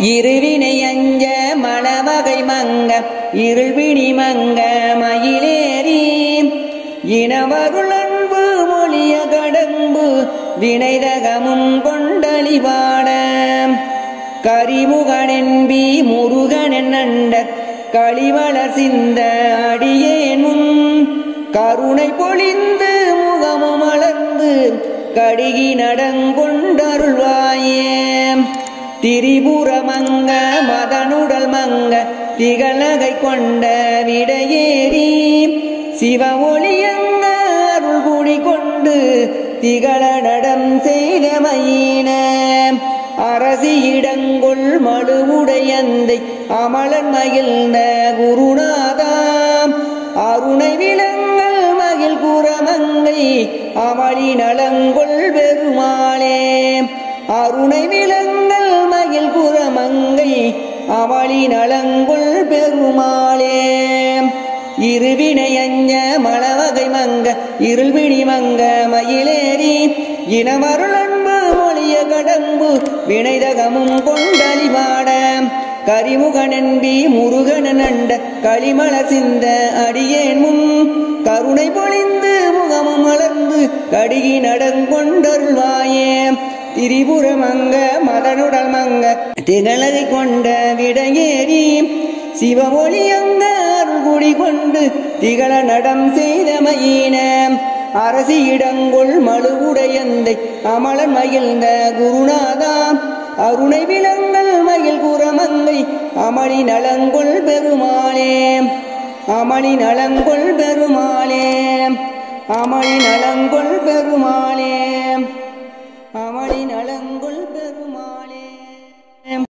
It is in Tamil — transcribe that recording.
இருவினை அஞ்ச மணவகை மங்க இருள்வினி மங்க மயிலேறி இனவருள் அன்பு மொழிய கடம்பு வினைதகமும் கொண்டழிவாட கரிமுகனென்பி முருகனென் அண்ட களிவள சிந்த அடியேனும் கருணை பொழிந்து முகமும் மலர்ந்து கடிகி நடங்கொண்டருள்வாயே திரிபுரமங்க மதனுடல் மங்க திகழகை கொண்ட விடையேறி சிவ ஒளியங்க அருள் குடி கொண்டு திகழ நடம் செய்தமையின அரசியிடங்கொள் மழுவுடையந்தை அமலன் மகிழ்ந்த குருநாதாம் அருணை விலங்கள் மகிழ் குரமங்கை அமளி நலங்கொள் பெருமாளே அருணை விலங்கள் மகிழ் குரமங்கை அமளி நலங்கொள் பெருமாளே இருவினை அஞ்ச மலவகை மங்க இருள்விழி மங்க மயிலேறி இனமருள் அன்பு மொழிய கடம்பு வினைதகமும் கொண்டழிவாட கரிமுகனன்பி முருகன் அண்ட களிமல சிந்த அடியேன் முன் கருணை பொழிந்து முகமும் மலர்ந்து கடிகி நடங்கொண்டருள்வாயே திரிபுர மங்க மதனுடல் மங்க திகழகை கொண்ட விடையேறி சிவ ஒளியங்க அருள்குடி கொண்டு திகழ நடம் செய்தமையின அரசியிடங்கொள் மழுவுடையந்தை அமலன் மகிழ்ந்த குருநாதா அருணை விலங்கள் மகிழ் குரமங்கை அமளி நலங்கொள் பெருமாளே அமளி நலங்கொள் பெருமாளே அமளி நலங்கொள் பெருமாளே அமளி நலங்கொள் பெருமாளே